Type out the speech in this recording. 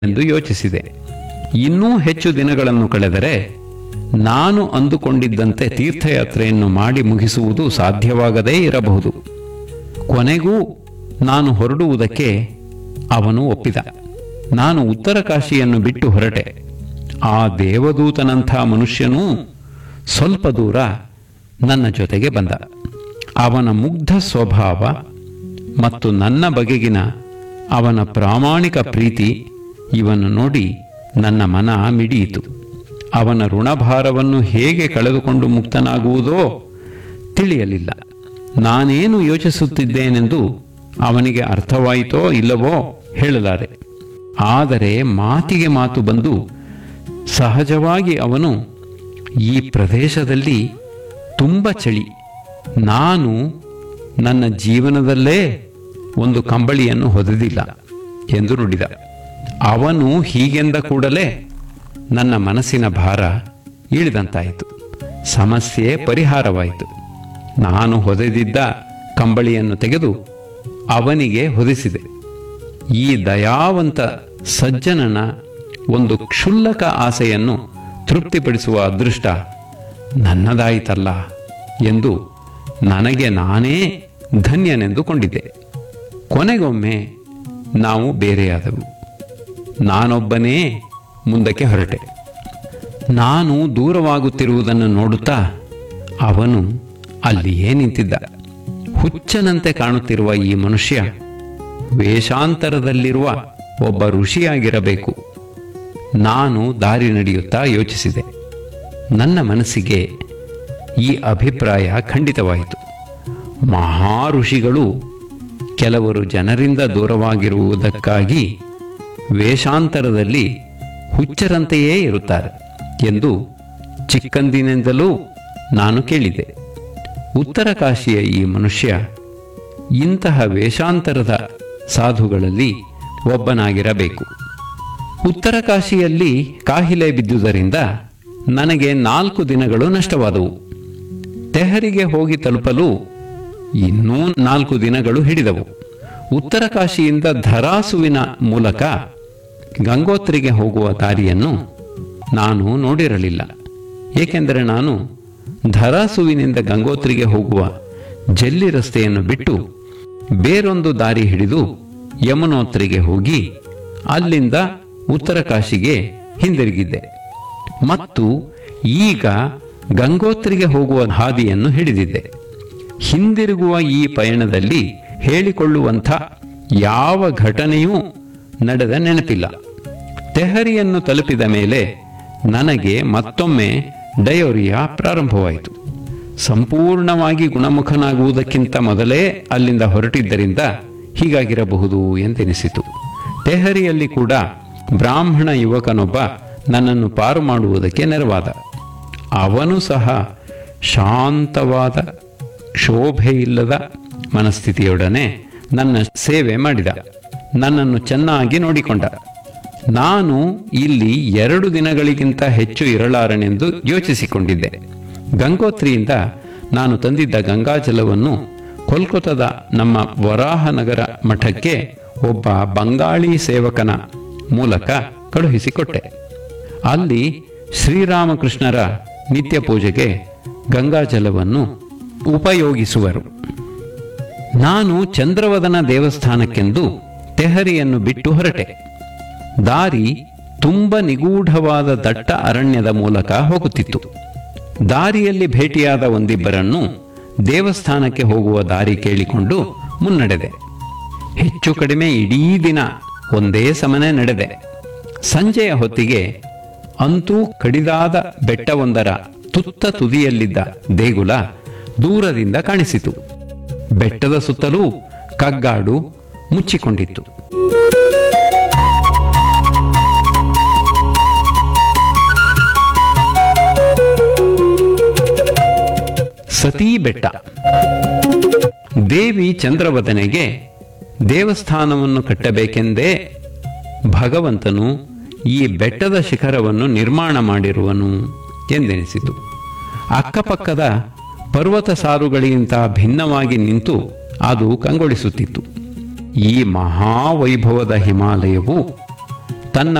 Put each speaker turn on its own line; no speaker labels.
ಎಂದು ಯೋಚಿಸಿದೆ ಇನ್ನೂ ಹೆಚ್ಚು ದಿನಗಳನ್ನು ಕಳೆದರೆ ನಾನು ಅಂದುಕೊಂಡಿದ್ದಂತೆ ತೀರ್ಥಯಾತ್ರೆಯನ್ನು ಮಾಡಿ ಮುಗಿಸುವುದು ಸಾಧ್ಯವಾಗದೇ ಇರಬಹುದು ಕೊನೆಗೂ ನಾನು ಹೊರಡುವುದಕ್ಕೆ ಅವನು ಒಪ್ಪಿದ ನಾನು ಉತ್ತರ ಕಾಶಿಯನ್ನು ಬಿಟ್ಟು ಹೊರಟೆ ಆ ದೇವದೂತನಂಥ ಮನುಷ್ಯನೂ ಸ್ವಲ್ಪ ದೂರ ನನ್ನ ಜೊತೆಗೆ ಬಂದ ಅವನ ಮುಗ್ಧ ಸ್ವಭಾವ ಮತ್ತು ನನ್ನ ಬಗೆಗಿನ ಅವನ ಪ್ರಾಮಾಣಿಕ ಪ್ರೀತಿ ಇವನ್ನು ನೋಡಿ ನನ್ನ ಮನ ಮಿಡಿಯಿತು ಅವನ ಋಣಭಾರವನ್ನು ಹೇಗೆ ಕಳೆದುಕೊಂಡು ಮುಕ್ತನಾಗುವುದೋ ತಿಳಿಯಲಿಲ್ಲ ನಾನೇನು ಯೋಚಿಸುತ್ತಿದ್ದೇನೆಂದು ಅವನಿಗೆ ಅರ್ಥವಾಯಿತೋ ಇಲ್ಲವೋ ಹೇಳಲಾರೆ ಆದರೆ ಮಾತಿಗೆ ಮಾತು ಬಂದು ಸಹಜವಾಗಿ ಅವನು ಈ ಪ್ರದೇಶದಲ್ಲಿ ತುಂಬ ಚಳಿ ನಾನು ನನ್ನ ಜೀವನದಲ್ಲೇ ಒಂದು ಕಂಬಳಿಯನ್ನು ಹೊದೆದಿಲ್ಲ ಎಂದು ನುಡಿದ ಅವನು ಹೀಗೆಂದ ಕೂಡಲೇ ನನ್ನ ಮನಸ್ಸಿನ ಭಾರ ಇಳಿದಂತಾಯಿತು ಸಮಸ್ಯೆ ಪರಿಹಾರವಾಯಿತು ನಾನು ಹೊದೆದಿದ್ದ ಕಂಬಳಿಯನ್ನು ತೆಗೆದು ಅವನಿಗೆ ಹೊದಿಸಿದೆ ಈ ದಯಾವಂತ ಸಜ್ಜನನ ಒಂದು ಕ್ಷುಲ್ಲಕ ಆಸೆಯನ್ನು ತೃಪ್ತಿಪಡಿಸುವ ಅದೃಷ್ಟ ನನ್ನದಾಯಿತಲ್ಲ ಎಂದು ನನಗೆ ನಾನೇ ಧನ್ಯನೆಂದುಕೊಂಡಿದ್ದೆ ಕೊನೆಗೊಮ್ಮೆ ನಾವು ಬೇರೆಯಾದೆವು ನಾನೊಬ್ಬನೇ ಮುಂದಕ್ಕೆ ಹೊರಟೆ ನಾನು ದೂರವಾಗುತ್ತಿರುವುದನ್ನು ನೋಡುತ್ತಾ ಅವನು ಅಲ್ಲಿಯೇ ನಿಂತಿದ್ದ ಹುಚ್ಚನಂತೆ ಕಾಣುತ್ತಿರುವ ಈ ಮನುಷ್ಯ ವೇಷಾಂತರದಲ್ಲಿರುವ ಒಬ್ಬ ಋಷಿಯಾಗಿರಬೇಕು ನಾನು ದಾರಿ ನಡೆಯುತ್ತಾ ಯೋಚಿಸಿದೆ ನನ್ನ ಮನಸ್ಸಿಗೆ ಈ ಅಭಿಪ್ರಾಯ ಖಂಡಿತವಾಯಿತು ಮಹಾ ಋಷಿಗಳು ಕೆಲವರು ಜನರಿಂದ ದೂರವಾಗಿರುವುದಕ್ಕಾಗಿ ವೇಷಾಂತರದಲ್ಲಿ ಹುಚ್ಚರಂತೆಯೇ ಇರುತ್ತಾರೆ ಎಂದು ಚಿಕ್ಕಂದಿನಿಂದಲೂ ನಾನು ಕೇಳಿದೆ ಉತ್ತರ ಕಾಶಿಯ ಈ ಮನುಷ್ಯ ಇಂತಹ ವೇಷಾಂತರದ ಸಾಧುಗಳಲ್ಲಿ ಒಬ್ಬನಾಗಿರಬೇಕು ಉತ್ತರ ಕಾಶಿಯಲ್ಲಿ ಕಾಹಿಲೆ ಬಿದ್ದುದರಿಂದ ನನಗೆ ನಾಲ್ಕು ದಿನಗಳು ನಷ್ಟವಾದವು ತೆಹರಿಗೆ ಹೋಗಿ ತಲುಪಲು ಇನ್ನೂ ನಾಲ್ಕು ದಿನಗಳು ಹಿಡಿದವು ಉತ್ತರ ಕಾಶಿಯಿಂದ ಧರಾಸುವಿನ ಮೂಲಕ ಗಂಗೋತ್ರಿಗೆ ಹೋಗುವ ದಾರಿಯನ್ನು ನಾನು ನೋಡಿರಲಿಲ್ಲ ಏಕೆಂದರೆ ನಾನು ಧರಾಸುವಿನಿಂದ ಗಂಗೋತ್ರಿಗೆ ಹೋಗುವ ಜಲ್ಲಿ ರಸ್ತೆಯನ್ನು ಬಿಟ್ಟು ಬೇರೊಂದು ದಾರಿ ಹಿಡಿದು ಯಮುನೋತ್ರಿಗೆ ಹೋಗಿ ಅಲ್ಲಿಂದ ಉತ್ತರ ಕಾಶಿಗೆ ಹಿಂದಿರುಗಿದ್ದೆ ಮತ್ತು ಈಗ ಗಂಗೋತ್ರಿಗೆ ಹೋಗುವ ಹಾದಿಯನ್ನು ಹಿಡಿದಿದ್ದೆ ಹಿಂದಿರುಗುವ ಈ ಪಯಣದಲ್ಲಿ ಹೇಳಿಕೊಳ್ಳುವಂಥ ಯಾವ ಘಟನೆಯೂ ನಡೆದ ನೆನಪಿಲ್ಲ ತೆಹರಿಯನ್ನು ತಲುಪಿದ ಮೇಲೆ ನನಗೆ ಮತ್ತೊಮ್ಮೆ ಡಯೋರಿಯಾ ಪ್ರಾರಂಭವಾಯಿತು ಸಂಪೂರ್ಣವಾಗಿ ಗುಣಮುಖನಾಗುವುದಕ್ಕಿಂತ ಮೊದಲೇ ಅಲ್ಲಿಂದ ಹೊರಟಿದ್ದರಿಂದ ಹೀಗಾಗಿರಬಹುದು ಎಂದೆನಿಸಿತು ತೆಹರಿಯಲ್ಲಿ ಕೂಡ ಬ್ರಾಹ್ಮಣ ಯುವಕನೊಬ್ಬ ನನ್ನನ್ನು ಪಾರು ಮಾಡುವುದಕ್ಕೆ ನೆರವಾದ ಅವನು ಸಹ ಶಾಂತವಾದ ಕ್ಷೋಭೆಯಿಲ್ಲದ ಮನಸ್ಥಿತಿಯೊಡನೆ ನನ್ನ ಸೇವೆ ಮಾಡಿದ ನನ್ನನ್ನು ಚೆನ್ನಾಗಿ ನೋಡಿಕೊಂಡ ನಾನು ಇಲ್ಲಿ ಎರಡು ದಿನಗಳಿಗಿಂತ ಹೆಚ್ಚು ಇರಲಾರನೆಂದು ಯೋಚಿಸಿಕೊಂಡಿದ್ದೆ ಗಂಗೋತ್ರಿಯಿಂದ ನಾನು ತಂದಿದ್ದ ಗಂಗಾಜಲವನ್ನು ಕೋಲ್ಕತ್ತಾದ ನಮ್ಮ ವರಾಹನಗರ ಮಠಕ್ಕೆ ಒಬ್ಬ ಬಂಗಾಳಿ ಸೇವಕನ ಮೂಲಕ ಕಳುಹಿಸಿಕೊಟ್ಟೆ ಅಲ್ಲಿ ಶ್ರೀರಾಮಕೃಷ್ಣರ ನಿತ್ಯ ಪೂಜೆಗೆ ಗಂಗಾಜಲವನ್ನು ಉಪಯೋಗಿಸುವರು ನಾನು ಚಂದ್ರವದನ ದೇವಸ್ಥಾನಕ್ಕೆಂದು ತೆಹರಿಯನ್ನು ಬಿಟ್ಟು ಹೊರಟೆ ದಾರಿ ತುಂಬ ನಿಗೂಢವಾದ ದಟ್ಟ ಅರಣ್ಯದ ಮೂಲಕ ಹೋಗುತ್ತಿತ್ತು ದಾರಿಯಲ್ಲಿ ಭೇಟಿಯಾದ ಒಂದಿಬ್ಬರನ್ನು ದೇವಸ್ಥಾನಕ್ಕೆ ಹೋಗುವ ದಾರಿ ಕೇಳಿಕೊಂಡು ಮುನ್ನಡೆದೆ ಹೆಚ್ಚು ಕಡಿಮೆ ಇಡೀ ದಿನ ಒಂದೇ ಸಮನೆ ನಡೆದೆ ಸಂಜೆಯ ಹೊತ್ತಿಗೆ ಅಂತೂ ಕಡಿದಾದ ಬೆಟ್ಟವೊಂದರ ತುತ್ತ ತುದಿಯಲ್ಲಿದ್ದ ದೇಗುಲ ದೂರದಿಂದ ಕಾಣಿಸಿತು ಬೆಟ್ಟದ ಸುತ್ತಲೂ ಕಗ್ಗಾಡು ಮುಚ್ಚಿಕೊಂಡಿತ್ತು ಸತೀ ಬೆಟ್ಟ ದೇವಿ ಚಂದ್ರವದನೆಗೆ ದೇವಸ್ಥಾನವನ್ನು ಕಟ್ಟಬೇಕೆಂದೇ ಭಗವಂತನು ಈ ಬೆಟ್ಟದ ಶಿಖರವನ್ನು ನಿರ್ಮಾಣ ಮಾಡಿರುವನು ಎಂದೆನಿಸಿತು ಅಕ್ಕಪಕ್ಕದ ಪರ್ವತ ಸಾರುಗಳಿಗಿಂತ ಭಿನ್ನವಾಗಿ ನಿಂತು ಅದು ಕಂಗೊಳಿಸುತ್ತಿತ್ತು ಈ ಮಹಾವೈಭವದ ಹಿಮಾಲಯವು ತನ್ನ